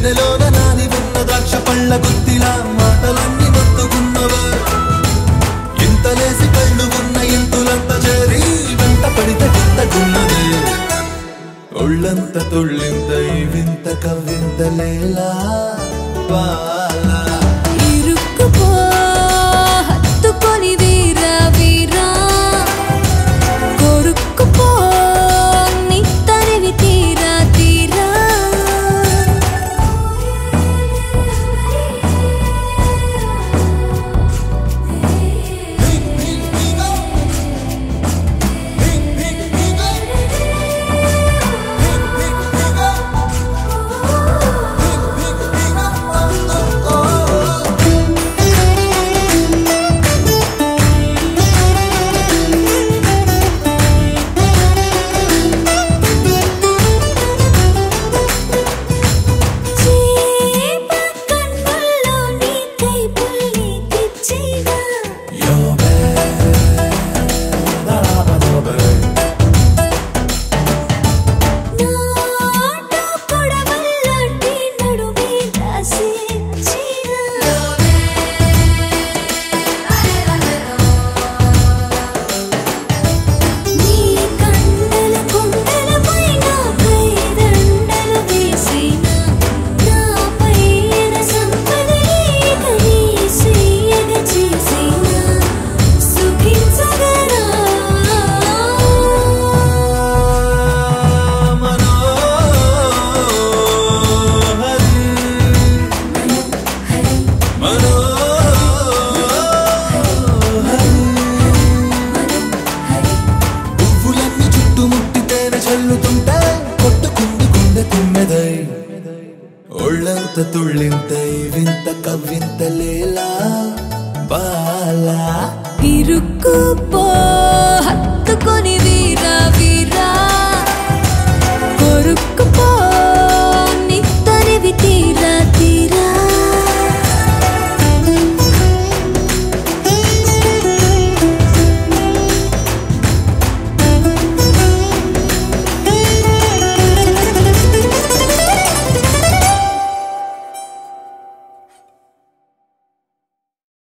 తేనెలోన నాని ఉన్న ద్రాక్ష పళ్ళ గుత్తిలా మాటలన్నీ మత్తుకున్నవే ఇంత లేసి కళ్ళు ఉన్న ఇంతులంత చేరి వెంట పడితే కిందకున్నదే ఒళ్ళంత తుళ్ళింత ఈ వింత కవ్వింత లేలా బాలా ఇరుక్కుపో హత్తుకొని వీరా వీరా కొరుక్కుపో నీ తరివి తీరా తీరా చేప కన్నుల్లో నీ కై పుల్లి తెచ్చినా నాట పొడవల్లాంటి నడుమే రాసిచ్చినా నీ కండల కుండల పైన కైదండలు వేసిన నాపై సంపదలీగని సేయగ చేసిన సుఖించగరా పువ్వులన్నీ చుట్టుముట్టి తేనె చల్లుతుంటే కొట్టుకుంది గుండె తుమ్మెదై ఒళ్ళంత తుళ్ళింత ఈ వింత కవ్వింత లేలా బాలా ఇరుక్కుపో